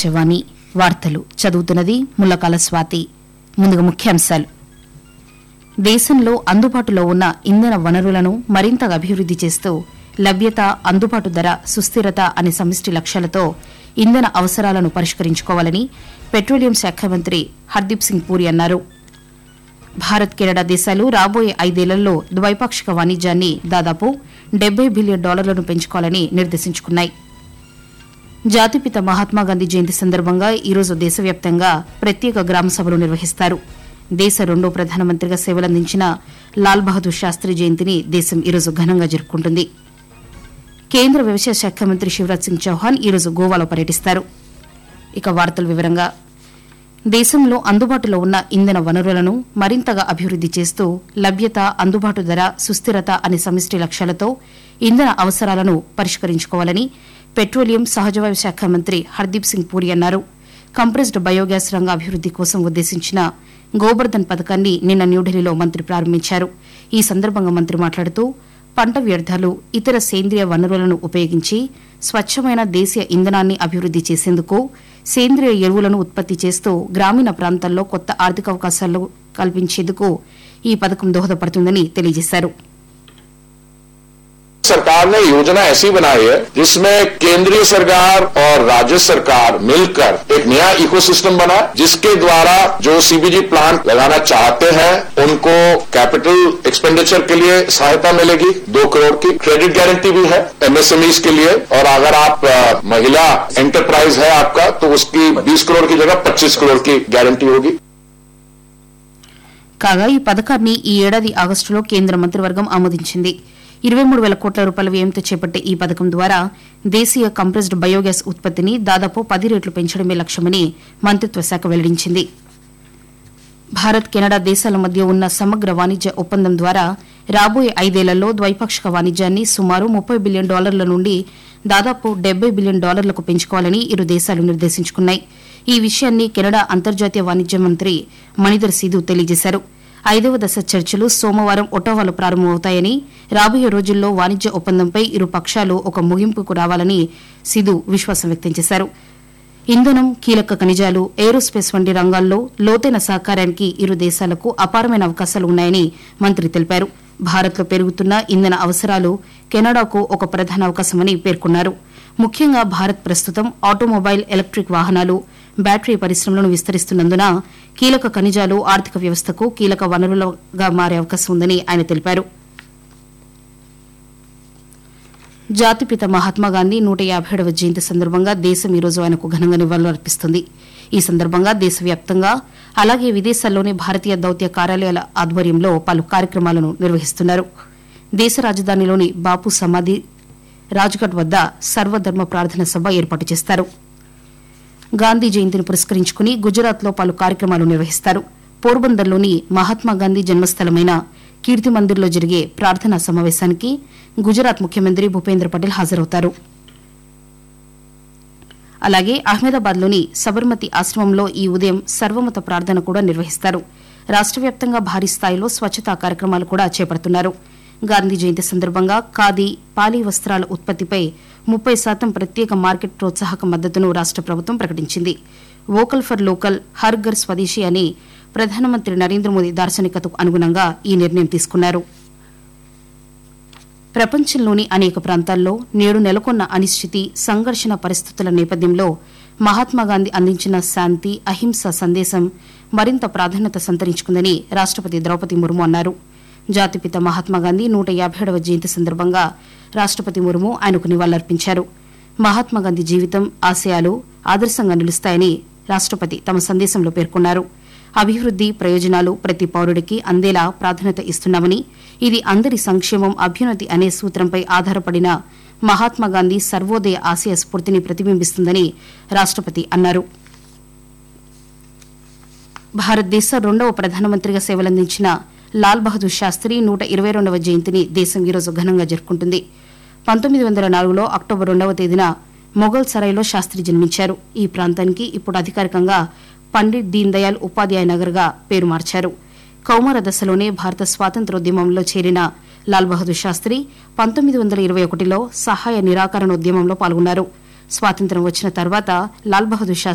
ఆకాశవాణి వార్తలు చదువుతున్నది ముల్లకాల స్వాతి ముందుగా ముఖ్యాంశాలు దేశంలో అందుబాటులో ఉన్న ఇంధన వనరులను మరింతగా అభివృద్ది చేస్తూ లభ్యత అందుబాటు ధర సుస్థిరత అనే సమిష్టి లక్ష్యాలతో ఇంధన అవసరాలను పరిష్కరించుకోవాలని పెట్రోలియం శాఖ మంత్రి హర్దీప్ సింగ్ పూరి అన్నారు భారత్ కెనడా దేశాలు రాబోయే ఐదేళ్లలో ద్వైపాక్షిక వాణిజ్యాన్ని దాదాపు డెబ్బై బిలియన్ డాలర్లను పెంచుకోవాలని నిర్దేశించుకున్నాయి జాతిపిత మహాత్మాగాంధీ జయంతి సందర్భంగా ఈరోజు దేశవ్యాప్తంగా ప్రత్యేక గ్రామ సభలు నిర్వహిస్తారు దేశ రెండో ప్రధానమంత్రిగా సేవలందించిన లాల్ బహదూర్ శాస్త్రి జయంతిని దేశం ఈరోజు ఘనంగా జరుపుకుంటుంది కేంద్ర వ్యవసాయ శాఖ మంత్రి శివరాజ్ సింగ్ చౌహాన్ ఈరోజు గోవాలో పర్యటిస్తారు ఇక వార్తల వివరంగా దేశంలో అందుబాటులో ఉన్న ఇంధన వనరులను మరింతగా అభివృద్ది చేస్తూ లభ్యత అందుబాటు ధర సుస్థిరత అనే సమిష్టి లక్ష్యాలతో ఇంధన అవసరాలను పరిష్కరించుకోవాలని పెట్రోలియం సహజవాయు శాఖ మంత్రి హర్దీప్ సింగ్ పూరి అన్నారు కంప్రెస్డ్ బయోగ్యాస్ రంగ అభివృద్ది కోసం ఉద్దేశించిన గోబర్ధన్ పథకాన్ని నిన్న న్యూఢిల్లీలో మంత్రి ప్రారంభించారు ఈ సందర్భంగా మంత్రి మాట్లాడుతూ పంట వ్యర్థాలు ఇతర సేంద్రియ వనరులను ఉపయోగించి స్వచ్ఛమైన దేశీయ ఇంధనాన్ని అభివృద్ది చేసేందుకు సేంద్రియ ఎరువులను ఉత్పత్తి చేస్తూ గ్రామీణ ప్రాంతాల్లో కొత్త ఆర్థిక అవకాశాలు కల్పించేందుకు ఈ పథకం దోహదపడుతుందని తెలియజేశారు सरकार ने योजना ऐसी बनाई है जिसमें केंद्रीय सरकार और राज्य सरकार मिलकर एक नया इकोसिस्टम बना जिसके द्वारा जो सीबीजी प्लांट लगाना चाहते हैं उनको कैपिटल एक्सपेंडिचर के लिए सहायता मिलेगी दो करोड़ की क्रेडिट गारंटी भी है एमएसएमईज के लिए और अगर आप अ, महिला एंटरप्राइज है आपका तो उसकी 20 करोड़ की जगह 25 करोड़ की गारंटी होगी కాగా ఈ పథకాన్ని ఈ ఏడాది ఆగస్టులో కేంద్ర మంత్రివర్గం ఆమోదించింది ఇరవై మూడు వేల కోట్ల రూపాయల వ్యయంతో చేపట్టే ఈ పథకం ద్వారా దేశీయ కంప్రెస్డ్ బయోగ్యాస్ ఉత్పత్తిని దాదాపు పది రెట్లు పెంచడమే లక్ష్యమని మంత్రిత్వ శాఖ వెల్లడించింది భారత్ కెనడా దేశాల మధ్య ఉన్న సమగ్ర వాణిజ్య ఒప్పందం ద్వారా రాబోయే ఐదేళ్లలో ద్వైపాక్షిక వాణిజ్యాన్ని సుమారు ముప్పై బిలియన్ డాలర్ల నుండి దాదాపు డెబ్బై బిలియన్ డాలర్లకు పెంచుకోవాలని ఇరు దేశాలు నిర్దేశించుకున్నాయి ఈ విషయాన్ని కెనడా అంతర్జాతీయ వాణిజ్య మంత్రి మణిధర్ సిధు తెలియజేశారు ఐదవ దశ చర్చలు సోమవారం ఒటోవాలో ప్రారంభమవుతాయని రాబోయే రోజుల్లో వాణిజ్య ఒప్పందంపై ఇరు పక్షాలు ఒక ముగింపుకు రావాలని సిధు విశ్వాసం వ్యక్తం చేశారు ఇంధనం కీలక ఖనిజాలు ఏరోస్పేస్ వంటి రంగాల్లో లోతైన సహకారానికి ఇరు దేశాలకు అపారమైన అవకాశాలు ఉన్నాయని మంత్రి తెలిపారు భారత్లో పెరుగుతున్న ఇంధన అవసరాలు కెనడాకు ఒక ప్రధాన అవకాశమని పేర్కొన్నారు ముఖ్యంగా భారత్ ప్రస్తుతం ఆటోమొబైల్ ఎలక్ట్రిక్ వాహనాలు బ్యాటరీ పరిశ్రమలను విస్తరిస్తున్నందున కీలక ఖనిజాలు ఆర్థిక వ్యవస్థకు కీలక వనరులుగా మారే అవకాశం ఉందని ఆయన తెలిపారు జాతిపిత మహాత్మాగాంధీ నూట యాభైడవ జయంతి సందర్భంగా దేశం ఈరోజు ఆయనకు ఘనంగా నివాళులర్పిస్తుంది ఈ సందర్భంగా దేశవ్యాప్తంగా అలాగే విదేశాల్లోని భారతీయ దౌత్య కార్యాలయాల ఆధ్వర్యంలో పలు కార్యక్రమాలను నిర్వహిస్తున్నారు దేశ రాజధానిలోని బాపు సమాధి రాజ్ఘాట్ వద్ద సర్వధర్మ ప్రార్థన సభ ఏర్పాటు చేస్తారు గాంధీ జయంతిని పురస్కరించుకుని గుజరాత్లో పలు కార్యక్రమాలు నిర్వహిస్తారు పోర్బందర్లోని మహాత్మాగాంధీ జన్మస్థలమైన కీర్తి మందిర్లో జరిగే ప్రార్థనా సమావేశానికి గుజరాత్ ముఖ్యమంత్రి భూపేంద్ర పటేల్ హాజరవుతారు అలాగే అహ్మదాబాద్లోని సబర్మతి ఆశ్రమంలో ఈ ఉదయం సర్వమత ప్రార్థన కూడా నిర్వహిస్తారు రాష్ట్ర వ్యాప్తంగా భారీ స్థాయిలో స్వచ్ఛతా కార్యక్రమాలు కూడా చేపడుతున్నారు గాంధీ జయంతి సందర్భంగా ఖాదీ పాలీ వస్త్రాల ఉత్పత్తిపై ముప్పై శాతం ప్రత్యేక మార్కెట్ ప్రోత్సాహక మద్దతును రాష్ట ప్రభుత్వం ప్రకటించింది vocal for local Har Ghar Swadeshi అని ప్రధానమంత్రి నరేంద్ర మోదీ దార్శనికతకు అనుగుణంగా ఈ నిర్ణయం తీసుకున్నారు ప్రపంచంలోని అనేక ప్రాంతాల్లో నేడు నెలకొన్న అనిశ్చితి సంఘర్షణ పరిస్థితుల నేపథ్యంలో మహాత్మాగాంధీ అందించిన శాంతి అహింస సందేశం మరింత ప్రాధాన్యత సంతరించుకుందని రాష్టపతి ద్రౌపది ముర్ము అన్నారు జాతిపిత మహాత్మాగాంధీ నూట యాభైడవ జయంతి సందర్భంగా రాష్టపతి ముర్ము ఆయనకు నివాళులర్పించారు మహాత్మాగాంధీ జీవితం ఆశయాలు ఆదర్శంగా నిలుస్తాయని రాష్టపతి తమ సందేశంలో పేర్కొన్నారు అభివృద్ది ప్రయోజనాలు ప్రతి పౌరుడికి అందేలా ప్రాధాన్యత ఇస్తున్నామని ఇది అందరి సంక్షేమం అభ్యున్నతి అనే సూత్రంపై ఆధారపడిన మహాత్మాగాంధీ సర్వోదయ ఆశయ స్ఫూర్తిని ప్రతిబింబిస్తుందని రాష్టపతి అన్నారు భారతదేశ రెండవ ప్రధానమంత్రిగా సేవలందించిన లాల్ బహదూర్ శాస్త్రి నూట ఇరవై రెండవ జయంతిని దేశం ఈరోజు ఘనంగా జరుపుకుంటుంది పంతొమ్మిది వందల నాలుగులో అక్టోబర్ రెండవ తేదీన మొఘల్ సరాయ్లో శాస్త్రి జన్మించారు ఈ ప్రాంతానికి ఇప్పుడు అధికారికంగా పండిట్ దీన్ దయాళ్ ఉపాధ్యాయ నగర్గా పేరు మార్చారు కౌమార దశలోనే భారత స్వాతంత్రోద్యమంలో చేరిన లాల్ బహదూర్ శాస్త్రి పంతొమ్మిది వందల ఇరవై ఒకటిలో సహాయ నిరాకరణ ఉద్యమంలో పాల్గొన్నారు స్వాతంత్ర్యం వచ్చిన తర్వాత లాల్ బహదూర్ శాస్త్రి